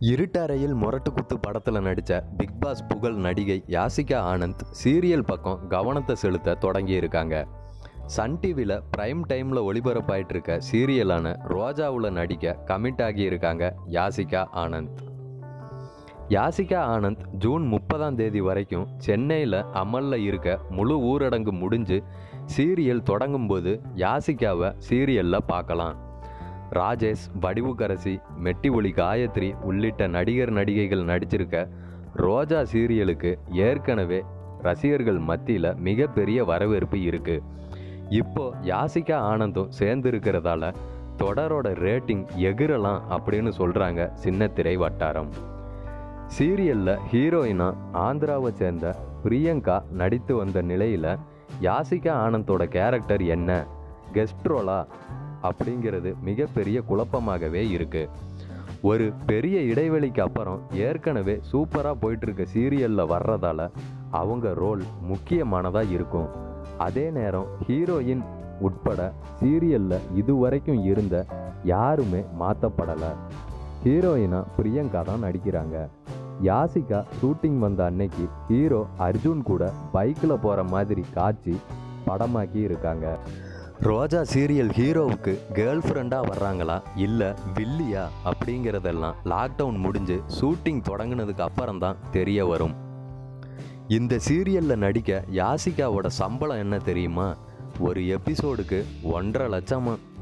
இருட்டறையில் முரட்டு குத்து படத்தில் நடித்த பிக் பாஸ் புகழ் நடிகை யாசிகா ஆனந்த் சீரியல் பக்கம் கவனத்தை செலுத்த தொடங்கியிருக்காங்க சன் டிவியில் பிரைம் டைமில் ஒளிபரப்பாயிட்டு இருக்க சீரியலான ரோஜாவில் நடிக்க கமிட் ஆகியிருக்காங்க யாசிகா ஆனந்த் யாசிகா ஆனந்த் ஜூன் முப்பதாம் தேதி வரைக்கும் சென்னையில் அமலில் இருக்க முழு ஊரடங்கு முடிஞ்சு சீரியல் தொடங்கும்போது யாசிகாவை சீரியலில் பார்க்கலாம் ராஜேஷ் வடிவுக்கரசி மெட்டி ஒளி காயத்ரி உள்ளிட்ட நடிகர் நடிகைகள் நடிச்சிருக்க ரோஜா சீரியலுக்கு ஏற்கனவே ரசிகர்கள் மத்தியில் மிகப்பெரிய வரவேற்பு இருக்கு இப்போ யாசிகா ஆனந்தும் சேர்ந்து இருக்கிறதால தொடரோட ரேட்டிங் எகிரலாம் அப்படின்னு சொல்கிறாங்க சின்னத்திரை வட்டாரம் சீரியலில் ஹீரோயினா ஆந்திராவை சேர்ந்த பிரியங்கா நடித்து வந்த நிலையில் யாசிகா ஆனந்தோட கேரக்டர் என்ன கெஸ்ட் ரோலா அப்படிங்கிறது மிகப்பெரிய குழப்பமாகவே இருக்கு ஒரு பெரிய இடைவெளிக்கு அப்புறம் ஏற்கனவே சூப்பராக போயிட்டு இருக்க சீரியலில் வர்றதால அவங்க ரோல் முக்கியமானதாக இருக்கும் அதே நேரம் ஹீரோயின் உட்பட சீரியலில் இதுவரைக்கும் இருந்த யாருமே மாற்றப்படலை ஹீரோயினா பிரியங்கா தான் நடிக்கிறாங்க யாசிகா ஷூட்டிங் வந்த அன்னைக்கு ஹீரோ அர்ஜுன் கூட பைக்கில் போகிற மாதிரி காட்சி படமாக்கி இருக்காங்க ரோஜா சீரியல் ஹீரோவுக்கு கேர்ள் ஃப்ரெண்டாக வர்றாங்களா இல்லை வில்லியா அப்படிங்கிறதெல்லாம் லாக்டவுன் முடிஞ்சு ஷூட்டிங் தொடங்கினதுக்கு அப்புறம் தான் தெரிய வரும் இந்த சீரியலில் நடிக்க யாசிகாவோட சம்பளம் என்ன தெரியுமா ஒரு எபிசோடுக்கு ஒன்றரை லட்சமா